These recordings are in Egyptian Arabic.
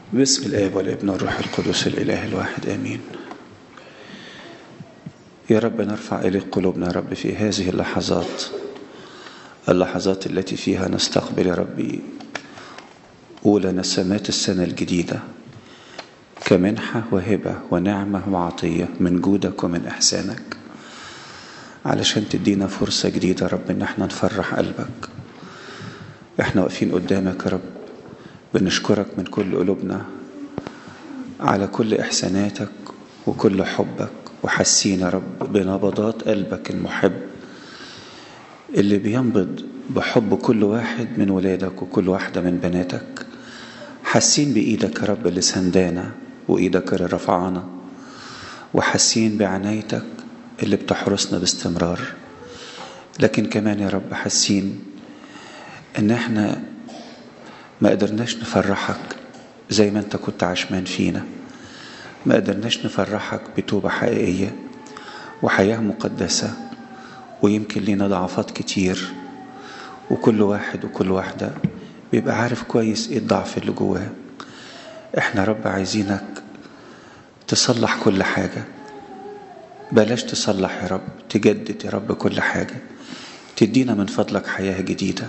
باسم الآب والابن والروح القدس الإله الواحد آمين يا رب نرفع إليك قلوبنا يا رب في هذه اللحظات اللحظات التي فيها نستقبل يا ربي أولى نسمات السنة الجديدة كمنحة وهبة ونعمة وعطية من جودك ومن إحسانك علشان تدينا فرصة جديدة يا رب إن احنا نفرح قلبك احنا واقفين قدامك يا رب بنشكرك من كل قلوبنا على كل إحساناتك وكل حبك وحسين يا رب بنبضات قلبك المحب اللي بينبض بحب كل واحد من ولادك وكل واحدة من بناتك حاسين بإيدك يا رب اللي سندانا وإيدك اللي رفعانا وحاسين بعنايتك اللي بتحرسنا باستمرار لكن كمان يا رب حاسين ان احنا ما قدرناش نفرحك زي ما انت كنت عشمان فينا ما قدرناش نفرحك بتوبة حقيقية وحياة مقدسة ويمكن لينا ضعفات كتير وكل واحد وكل واحدة بيبقى عارف كويس ايه الضعف اللي جواه احنا رب عايزينك تصلح كل حاجة بلاش تصلح يا رب تجدد يا رب كل حاجة تدينا من فضلك حياة جديدة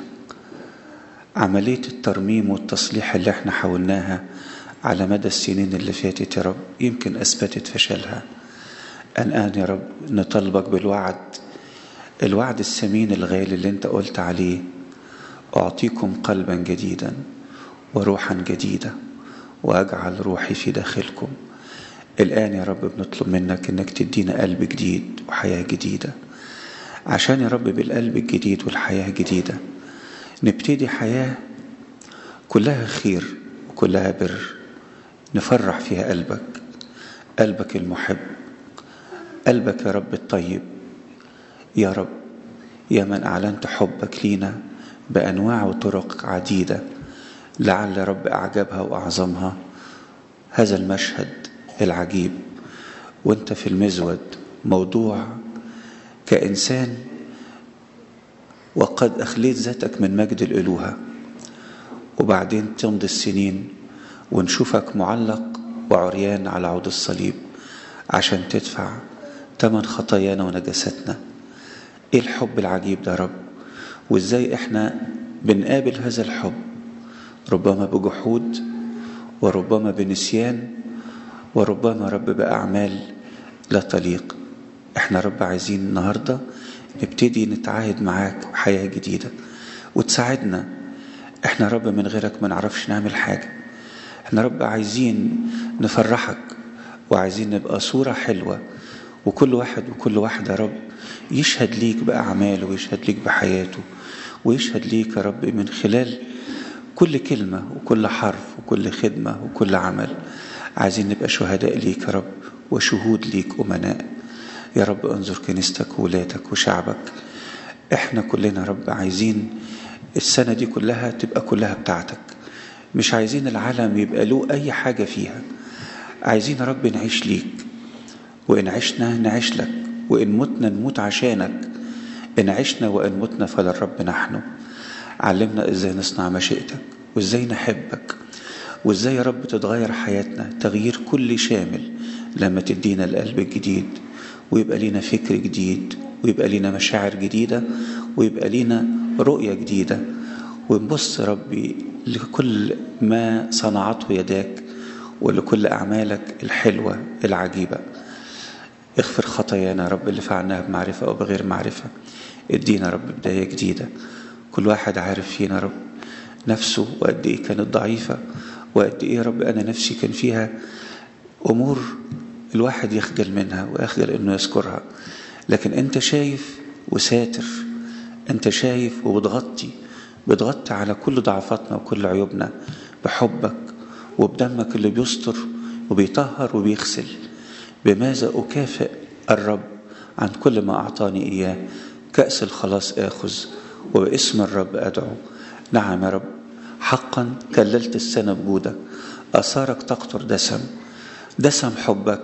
عملية الترميم والتصليح اللي احنا حاولناها على مدى السنين اللي فاتت يا رب يمكن أثبتت فشلها الآن يا رب نطالبك بالوعد الوعد الثمين الغالي اللي انت قلت عليه أعطيكم قلبا جديدا وروحا جديدة وأجعل روحي في داخلكم الآن يا رب بنطلب منك إنك تدينا قلب جديد وحياة جديدة عشان يا رب بالقلب الجديد والحياة الجديدة نبتدي حياة كلها خير وكلها بر نفرح فيها قلبك قلبك المحب قلبك يا رب الطيب يا رب يا من أعلنت حبك لينا بأنواع وطرق عديدة لعل رب أعجبها وأعظمها هذا المشهد العجيب وانت في المزود موضوع كإنسان وقد أخليت ذاتك من مجد الألوهة وبعدين تمضي السنين ونشوفك معلق وعريان على عود الصليب عشان تدفع تمن خطايانا ونجاستنا ايه الحب العجيب ده رب وازاي احنا بنقابل هذا الحب ربما بجحود وربما بنسيان وربما رب بأعمال لا تليق احنا رب عايزين النهارده نبتدي نتعاهد معاك حياة جديدة وتساعدنا احنا رب من غيرك ما نعرفش نعمل حاجة احنا رب عايزين نفرحك وعايزين نبقى صورة حلوة وكل واحد وكل واحدة رب يشهد ليك بأعماله ويشهد ليك بحياته ويشهد ليك يا رب من خلال كل كلمة وكل حرف وكل خدمة وكل عمل عايزين نبقى شهداء ليك يا رب وشهود ليك أمناء يا رب انظر كنيستك وولادك وشعبك احنا كلنا رب عايزين السنة دي كلها تبقى كلها بتاعتك مش عايزين العالم يبقى له أي حاجة فيها عايزين يا رب نعيش ليك وإن عشنا نعيش لك وإن متنا نموت عشانك إن عشنا وإن متنا فللرب نحن علمنا إزاي نصنع مشيئتك وإزاي نحبك وإزاي يا رب تتغير حياتنا تغيير كل شامل لما تدينا القلب الجديد ويبقى لينا فكر جديد ويبقى لينا مشاعر جديدة ويبقى لينا رؤية جديدة ونبص ربي لكل ما صنعته يداك ولكل أعمالك الحلوة العجيبة اغفر خطايانا يا رب اللي فعلناها بمعرفة أو بغير معرفة ادينا رب بداية جديدة كل واحد عارف فينا رب نفسه وقد إيه كانت ضعيفة وقد إيه رب أنا نفسي كان فيها أمور الواحد يخجل منها ويخجل انه يذكرها لكن انت شايف وساتر انت شايف وبتغطي بتغطي على كل ضعفاتنا وكل عيوبنا بحبك وبدمك اللي بيستر وبيطهر وبيغسل بماذا أكافئ الرب عن كل ما أعطاني إياه كأس الخلاص آخذ وباسم الرب أدعو نعم يا رب حقا كللت السنة بجودك آثارك تقطر دسم دسم حبك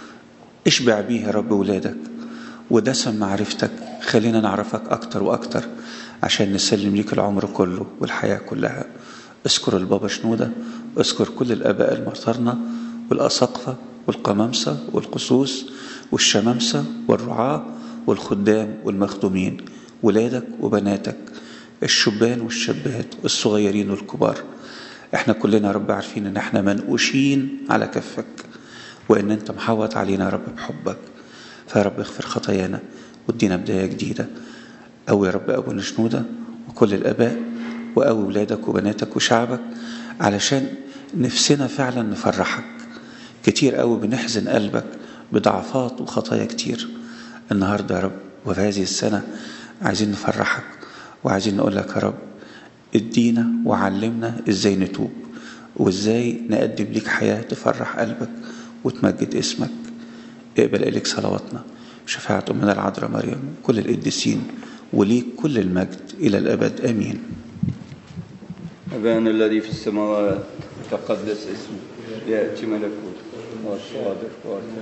اشبع بيه يا رب ولادك ودسم معرفتك خلينا نعرفك أكتر وأكتر عشان نسلم ليك العمر كله والحياة كلها اذكر البابا شنودة اذكر كل الآباء المرترنة والأساقفة والقمامسة والقصوص والشمامسة والرعاة والخدام والمخدومين ولادك وبناتك الشبان والشابات الصغيرين والكبار احنا كلنا يا رب عارفين ان احنا منقوشين على كفك وان انت محوط علينا يا رب بحبك فيا رب اغفر خطايانا وادينا بداية جديدة أو يا رب أبو شنودة وكل الآباء وقوي ولادك وبناتك وشعبك علشان نفسنا فعلا نفرحك كتير قوي بنحزن قلبك بضعفات وخطايا كتير النهارده يا رب وفي هذه السنة عايزين نفرحك وعايزين نقول لك يا رب ادينا وعلمنا ازاي نتوب وازاي نقدم ليك حياة تفرح قلبك وتمجد اسمك اقبل إليك صلواتنا شفاعة أمنا العذراء مريم كل القديسين وليك كل المجد إلى الأبد آمين أبانا الذي في السماوات تقدس اسمك يأتي ملكوتك والصادق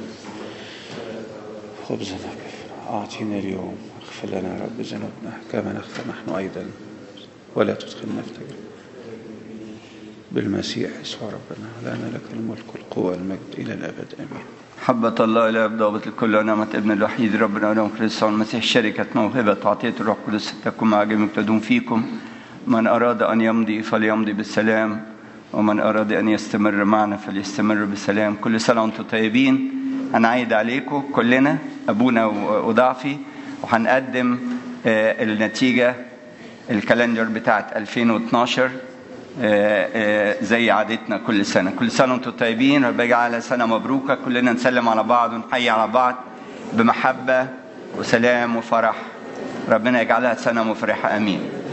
خبزنا كفنا أعطينا اليوم اغفر لنا يا رب ذنوبنا كما نغفر نحن أيضا ولا تدخلنا في تجربة بالمسيح يسوع ربنا لنا لك الملك والقوة والمجد إلى الأبد آمين محبة الله إلى ضابط الكل ونعمة ابن الوحيد ربنا ونعم كريستوس المسيح شركة موهبة وعطية الروح القدس تكون مع جميع تدوم فيكم من أراد أن يمضي فليمضي بالسلام ومن أراد أن يستمر معنا فليستمر بالسلام كل سنة وأنتم طيبين هنعيد عليكم كلنا أبونا وضعفي وهنقدم النتيجة الكالندر بتاعت 2012 زي عادتنا كل سنة كل سنة وانتم طيبين رب يجعل سنة مبروكة كلنا نسلم على بعض ونحيي على بعض بمحبة وسلام وفرح ربنا يجعلها سنة مفرحة أمين